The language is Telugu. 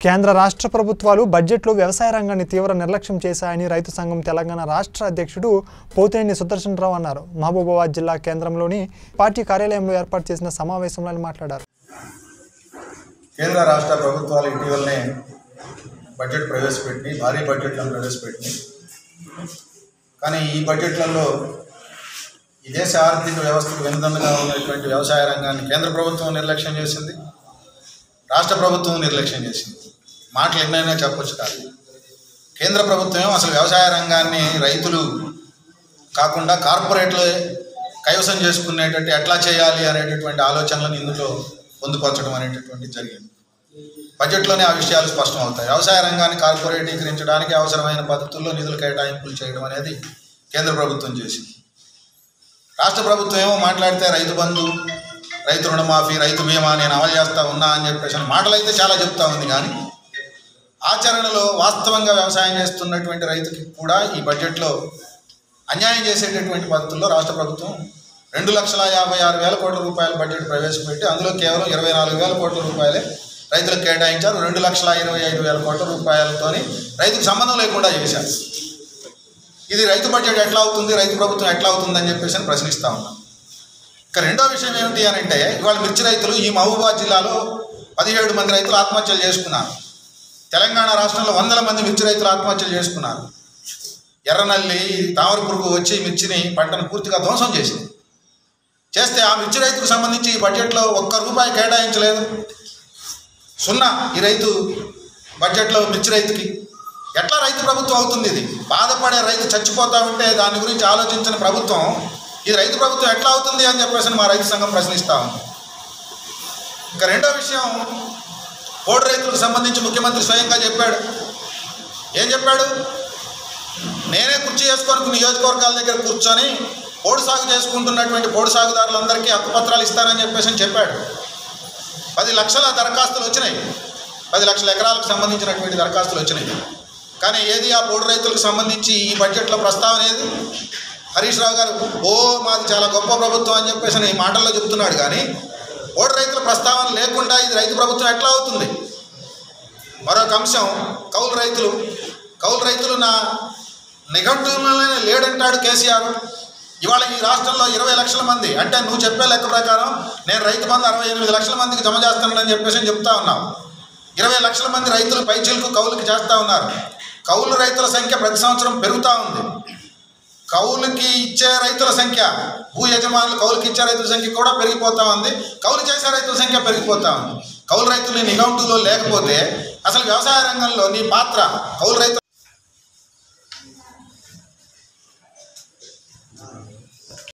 కేంద్ర రాష్ట్ర ప్రభుత్వాలు బడ్జెట్లో వ్యవసాయ రంగాన్ని తీవ్ర నిర్లక్ష్యం చేశాయని రైతు సంఘం తెలంగాణ రాష్ట్ర అధ్యక్షుడు పోతినేని సుదర్శనరావు అన్నారు మహబూబాబాద్ జిల్లా కేంద్రంలోని పార్టీ కార్యాలయంలో ఏర్పాటు చేసిన సమావేశంలో ఆయన మాట్లాడారు కేంద్ర రాష్ట్ర ప్రభుత్వాలు ఇటీవలనే బడ్జెట్ ప్రవేశపెట్టి భారీ బడ్జెట్లను ప్రవేశపెట్టి కానీ ఈ బడ్జెట్లలో ఈ దేశ ఆర్థిక వ్యవస్థకు వెనుదండగా ఉన్నటువంటి వ్యవసాయ రంగాన్ని కేంద్ర ప్రభుత్వం నిర్లక్ష్యం చేసింది రాష్ట్ర ప్రభుత్వం నిర్లక్ష్యం చేసింది మాటలు ఎన్నైనా చెప్పొచ్చు కాదు కేంద్ర ప్రభుత్వం అసలు వ్యవసాయ రంగాన్ని రైతులు కాకుండా కార్పొరేట్లు కైవసం చేసుకునేటట్టు ఎట్లా చేయాలి అనేటటువంటి ఆలోచనలను ఇందులో పొందుపరచడం అనేటటువంటి జరిగింది బడ్జెట్లోనే ఆ విషయాలు స్పష్టం అవుతాయి వ్యవసాయ రంగాన్ని కార్పొరేటీకరించడానికి అవసరమైన పద్ధతుల్లో నిధులు కేటాయింపులు చేయడం అనేది కేంద్ర ప్రభుత్వం చేసింది రాష్ట్ర ప్రభుత్వం ఏమో మాట్లాడితే రైతు బంధు రైతు రుణమాఫీ రైతు బీమా నేను అమలు చేస్తా ఉన్నా అని చెప్పేసి అని మాటలు అయితే చాలా చెప్తా ఉంది కానీ ఆచరణలో వాస్తవంగా వ్యవసాయం చేస్తున్నటువంటి రైతుకి కూడా ఈ బడ్జెట్లో అన్యాయం చేసేటటువంటి పద్ధతుల్లో రాష్ట్ర ప్రభుత్వం రెండు లక్షల యాభై ఆరు వేల కోట్ల రూపాయల బడ్జెట్ ప్రవేశపెట్టి అందులో కేవలం ఇరవై నాలుగు వేల కోట్ల రూపాయలే రైతులకు కేటాయించారు రెండు లక్షల ఇరవై ఐదు వేల కోట్ల రూపాయలతోని రైతుకు సంబంధం లేకుండా చేశారు ఇది రైతు బడ్జెట్ ఎట్లా అవుతుంది రైతు ప్రభుత్వం ఎట్లా అవుతుంది అని చెప్పేసి అని ప్రశ్నిస్తా ఉన్నాం ఇక రెండో విషయం ఏమిటి అని అంటే ఇవాళ మిర్చి రైతులు ఈ మహబూబాద్ జిల్లాలో పదిహేడు మంది రైతులు ఆత్మహత్యలు చేసుకున్నారు తెలంగాణ రాష్ట్రంలో వందల మంది మిర్చి రైతులు ఆత్మహత్యలు చేసుకున్నారు ఎర్రనల్లి తామర పురుగు వచ్చి మిర్చిని పంటను పూర్తిగా ధ్వంసం చేసింది చేస్తే ఆ మిర్చి రైతుకు సంబంధించి ఈ బడ్జెట్లో ఒక్క రూపాయి కేటాయించలేదు సున్నా ఈ రైతు బడ్జెట్లో మిర్చి రైతుకి ఎట్లా రైతు ప్రభుత్వం అవుతుంది ఇది బాధపడే రైతు చచ్చిపోతా ఉంటే దాని గురించి ఆలోచించిన ప్రభుత్వం ఇది రైతు ప్రభుత్వం ఎట్లా అవుతుంది అని చెప్పేసి మా రైతు సంఘం ప్రశ్నిస్తా ఉంది ఇంకా రెండో విషయం పోడు రైతులకు సంబంధించి ముఖ్యమంత్రి స్వయంగా చెప్పాడు ఏం చెప్పాడు నేనే కుర్చీ చేసుకొని నియోజకవర్గాల దగ్గర కూర్చొని పోడు సాగు చేసుకుంటున్నటువంటి పోడు సాగుదారులందరికీ హక్కుపత్రాలు ఇస్తానని చెప్పేసి అని చెప్పాడు పది లక్షల దరఖాస్తులు వచ్చినాయి పది లక్షల ఎకరాలకు సంబంధించినటువంటి దరఖాస్తులు వచ్చినాయి కానీ ఏది ఆ పోడు రైతులకు సంబంధించి ఈ బడ్జెట్లో ప్రస్తావన ఏది హరీష్ రావు గారు ఓ మాది చాలా గొప్ప ప్రభుత్వం అని చెప్పేసి అని ఈ మాటల్లో చెప్తున్నాడు కానీ పోడు రైతుల ప్రస్తావన లేకుండా ఇది రైతు ప్రభుత్వం ఎట్లా అవుతుంది మరొక అంశం కౌలు రైతులు కౌలు రైతులు నా నిఘంటువులోనే లేడంటాడు కేసీఆర్ ఇవాళ ఈ రాష్ట్రంలో ఇరవై లక్షల మంది అంటే నువ్వు చెప్పే లెక్క ప్రకారం నేను రైతు బంధు అరవై ఎనిమిది లక్షల మందికి జమ చేస్తున్నానని చెప్పేసి అని చెప్తా ఉన్నావు ఇరవై లక్షల మంది రైతులు పైచీలకు కౌలుకి చేస్తూ ఉన్నారు కౌలు రైతుల సంఖ్య ప్రతి సంవత్సరం పెరుగుతూ ఉంది కౌలుకి ఇచ్చే రైతుల సంఖ్య భూ యజమానులు కౌలుకి ఇచ్చే రైతుల సంఖ్య కూడా పెరిగిపోతా ఉంది కౌలు చేసే రైతుల సంఖ్య పెరిగిపోతా ఉంది కౌలు రైతులు నిఘంటులో లేకపోతే అసలు వ్యవసాయ రంగంలో నీ పాత్ర కౌలు రైతు